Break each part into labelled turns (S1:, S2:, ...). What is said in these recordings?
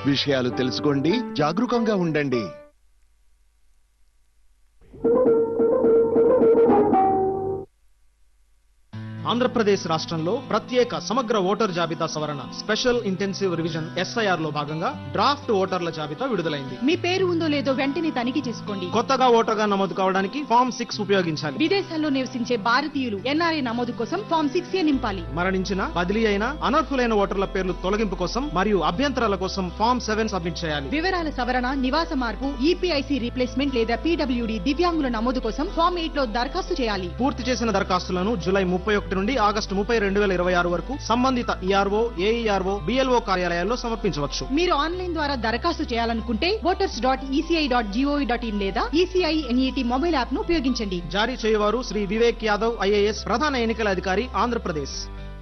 S1: విషయాలు తెలుసుకోండి జాగరూకంగా ఉండండి
S2: ఆంధ్రప్రదేశ్ రాష్ట్రంలో ప్రత్యేక సమగ్ర ఓటర్ జాబితా సవరణ స్పెషల్ ఇంటెన్సివ్ రివిజన్ ఎస్ఐఆర్ లో భాగంగా డ్రాఫ్ట్ ఓటర్ల జాబితా విడుదలైంది
S3: మీ పేరు ఉందో లేదో వెంటనే తనిఖీ చేసుకోండి
S2: కొత్తగా ఓటర్గా నమోదు కావడానికి ఫామ్ సిక్స్ ఉపయోగించాలి
S3: విదేశాల్లో నివసించే భారతీయులు ఎన్ఆర్ఐ నమోదు కోసం ఫామ్ సిక్స్ ఏ నింపాలి
S2: మరణించిన బదిలీ అయిన అనర్హులైన ఓటర్ల పేర్లు తొలగింపు కోసం మరియు అభ్యంతరాల కోసం ఫామ్ సెవెన్ సబ్మిట్ చేయాలి
S3: వివరాల సవరణ నివాస మార్పు ఈపీఐసి రీప్లేస్మెంట్ లేదా పీడబ్ల్యూడి దివ్యాంగుల నమోదు కోసం ఫామ్ ఎయిట్ లో దరఖాస్తు చేయాలి
S2: పూర్తి చేసిన దరఖాస్తులను జూలై ముప్పై ఒకటి నుండి ఆగస్టు ముప్పై రెండు వేల ఇరవై ఆరు వరకు సంబంధిత ఈఆర్ఓ ఏఈఆర్ఓ బిఎల్ఓ కార్యాలయాల్లో సమర్పించవచ్చు
S3: మీరు ఆన్లైన్ ద్వారా దరఖాస్తు చేయాలనుకుంటే voters dot ECI dot GOV dot in లేదా ఈసీఐ ఎన్ఈటి మొబైల్ యాప్ ను ఉపయోగించండి
S2: జారీ చేయవారు శ్రీ వివేక్ యాదవ్ ఐఏఎస్ ప్రధాన ఎన్నికల అధికారి ఆంధ్రప్రదేశ్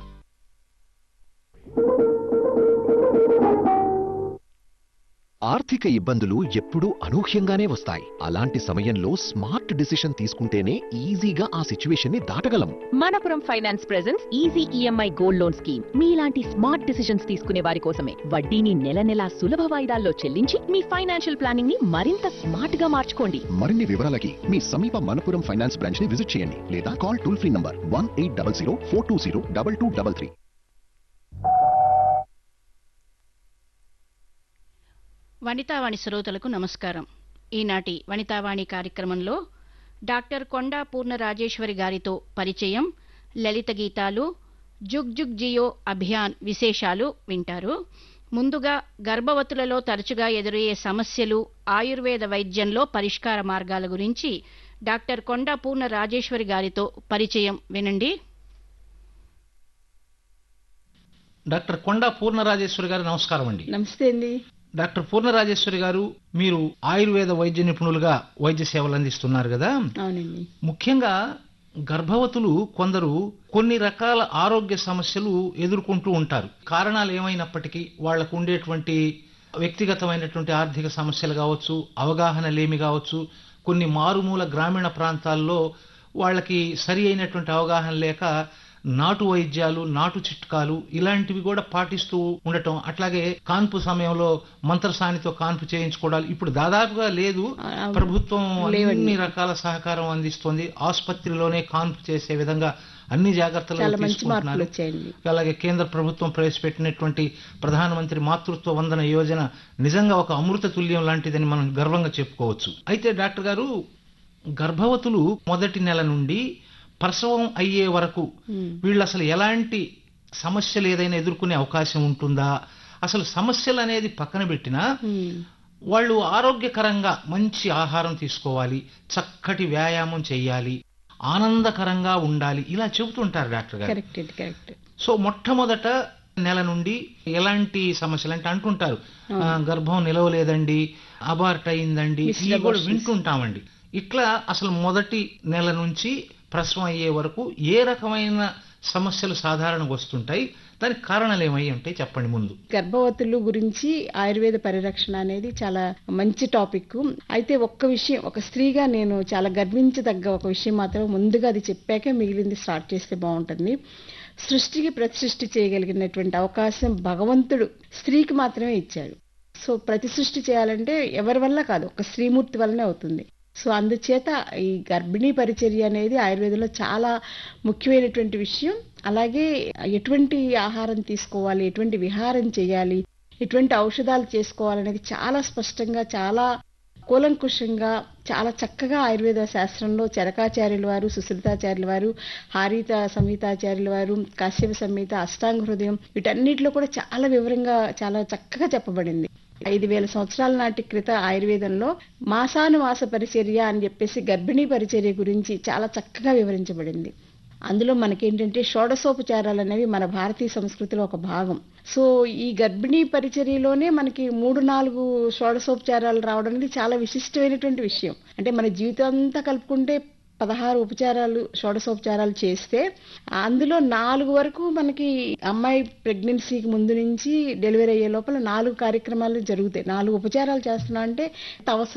S4: ఆర్థిక ఇబ్బందులు ఎప్పుడూ అనూహ్యంగానే వస్తాయి అలాంటి సమయంలో స్మార్ట్ డిసిషన్ తీసుకుంటేనే ఈజీగా ఆ సిచ్యువేషన్ ని దాటగలం
S5: Manappuram finance presence easy EMI gold loan scheme మీలాంటి స్మార్ట్ డిసిషన్స్ తీసుకునే వారి కోసమే వడ్డీని నెల నెలా సులభ వాయిదాల్లో చెల్లించి మీ ఫైనాన్షియల్ ప్లానింగ్ ని మరింత స్మార్ట్ గా మార్చుకోండి
S4: మరిన్ని వివరాలకి మీ సమీప మనపురం ఫైనాన్స్ బ్రాంచ్ ని విజిట్ చేయండి లేదా call toll free number one eight double zero four two zero double two double three
S6: Vanitavani శ్రోతలకు నమస్కారం ఈనాటి వనితావాణి కార్యక్రమంలో డాక్టర్ కొండా పూర్ణ రాజేశ్వరి గారితో పరిచయం లలిత గీతాలు జుగ్ జుగ్ జియో అభియాన్ విశేషాలు వింటారు ముందుగా గర్భవతులలో తరచుగా ఎదురయ్యే సమస్యలు ఆయుర్వేద వైద్యంలో పరిష్కార మార్గాల గురించి డాక్టర్ కొండా పూర్ణ రాజేశ్వరి గారితో పరిచయం వినండి
S7: డాక్టర్ కొండా పూర్ణరాజేశ్వరి గారు నమస్కారం అండి
S8: నమస్తే అండి
S7: డాక్టర్ పూర్ణరాజేశ్వరి గారు మీరు ఆయుర్వేద వైద్య నిపుణులుగా వైద్య సేవలు అందిస్తున్నారు కదా
S8: అవునండి
S7: ముఖ్యంగా గర్భవతులు కొందరు కొన్ని రకాల ఆరోగ్య సమస్యలు ఎదుర్కొంటూ ఉంటారు కారణాలు ఏమైనప్పటికీ వాళ్లకు ఉండేటువంటి వ్యక్తిగతమైనటువంటి ఆర్థిక సమస్యలు కావచ్చు అవగాహన లేమి కావచ్చు కొన్ని మారుమూల గ్రామీణ ప్రాంతాల్లో వాళ్ళకి సరి అయినటువంటి అవగాహన లేక నాటు వైద్యాలు నాటు చిట్కాలు ఇలాంటివి కూడా పాటిస్తూ ఉండటం అట్లాగే కాన్పు సమయంలో మంత్రసానితో కాన్పు చేయించుకోవడాలు ఇప్పుడు దాదాపుగా లేదు
S8: అవును.
S7: ప్రభుత్వం
S8: లేవండి.
S7: అన్ని రకాల సహకారం అందిస్తోంది ఆసుపత్రిలోనే కాన్పు చేసే విధంగా అన్ని జాగ్రత్తలు
S8: చాలా మంచి మార్పులు
S7: తీసుకుంటున్నారు
S8: వచ్చాయండి
S7: అలాగే కేంద్ర ప్రభుత్వం ప్రవేశపెట్టినటువంటి ప్రధానమంత్రి మాతృత్వ వందన యోజన నిజంగా ఒక అమృత తుల్యం లాంటిదని మనం గర్వంగా చెప్పుకోవచ్చు అయితే డాక్టర్ గారు గర్భవతులు మొదటి నెల నుండి ప్రసవం అయ్యే వరకు వీళ్ళు అసలు ఎలాంటి సమస్యలు ఏదైనా ఎదుర్కొనే అవకాశం ఉంటుందా అసలు సమస్యలు అనేది పక్కన పెట్టినా
S8: ఉమ్.
S7: వాళ్ళు ఆరోగ్యకరంగా మంచి ఆహారం తీసుకోవాలి చక్కటి వ్యాయామం చేయాలి ఆనందకరంగా ఉండాలి ఇలా చెబుతుంటారు డాక్టర్ గారు
S8: కరెక్ట్ అండి కరెక్ట్
S7: సో మొట్టమొదట నెల నుండి ఎలాంటి సమస్యలు అంటే అంటుంటారు ఆ, గర్భం నిలవలేదండి అబార్ట్ అయిందండి
S8: Missed
S7: ఇవి కూడా
S8: abortions.
S7: వింటుంటామండి ఇట్లా అసలు మొదటి నెల నుంచి ప్రసవం అయ్యే వరకు ఏ రకమైన సమస్యలు సాధారణంగా వస్తుంటాయి దానికి కారణాలు ఏమై ఉంటాయి చెప్పండి ముందు
S8: గర్భవతులు గురించి ఆయుర్వేద పరిరక్షణ అనేది చాలా మంచి టాపిక్ అయితే ఒక్క విషయం ఒక స్త్రీగా నేను చాలా గర్వించదగ్గ ఒక విషయం మాత్రం ముందుగా అది చెప్పాక మిగిలింది స్టార్ట్ చేస్తే బాగుంటుంది సృష్టికి ప్రతిసృష్టి చేయగలిగినటువంటి అవకాశం భగవంతుడు స్త్రీకి మాత్రమే ఇచ్చాడు సో ప్రతి సృష్టి చేయాలంటే ఎవరి వల్ల కాదు ఒక స్త్రీమూర్తి వల్లనే అవుతుంది సో అందుచేత ఈ గర్భిణీ పరిచర్య అనేది ఆయుర్వేదంలో చాలా ముఖ్యమైనటువంటి విషయం అలాగే ఎటువంటి ఆహారం తీసుకోవాలి ఎటువంటి విహారం చేయాలి ఎటువంటి ఔషధాలు చేసుకోవాలనేది చాలా స్పష్టంగా చాలా కూలంకుషంగా చాలా చక్కగా ఆయుర్వేద శాస్త్రంలో చరకాచార్యుల వారు సుశ్రుతాచార్యుల వారు హారిత సంహితాచార్యుల వారు కాశ్యప సంహిత అష్టాంగ హృదయం వీటన్నిటిలో కూడా చాలా వివరంగా చాలా చక్కగా చెప్పబడింది ఐదు వేల సంవత్సరాల నాటి క్రిత ఆయుర్వేదంలో మాసానుమాస పరిచర్య అని చెప్పేసి గర్భిణీ పరిచర్య గురించి చాలా చక్కగా వివరించబడింది అందులో మనకేంటంటే షోడశోపచారాలు అనేవి మన భారతీయ సంస్కృతిలో ఒక భాగం సో ఈ గర్భిణీ పరిచర్యలోనే మనకి మూడు నాలుగు షోడశోపచారాలు రావడం అనేది చాలా విశిష్టమైనటువంటి విషయం అంటే మన జీవితం అంతా కలుపుకుంటే పదహారు ఉపచారాలు షోడశోపచారాలు చేస్తే అందులో నాలుగు వరకు మనకి అమ్మాయి ప్రెగ్నెన్సీకి ముందు నుంచి డెలివరీ అయ్యే లోపల నాలుగు కార్యక్రమాలు జరుగుతాయి నాలుగు ఉపచారాలు చేస్తున్నా అంటే అవసరం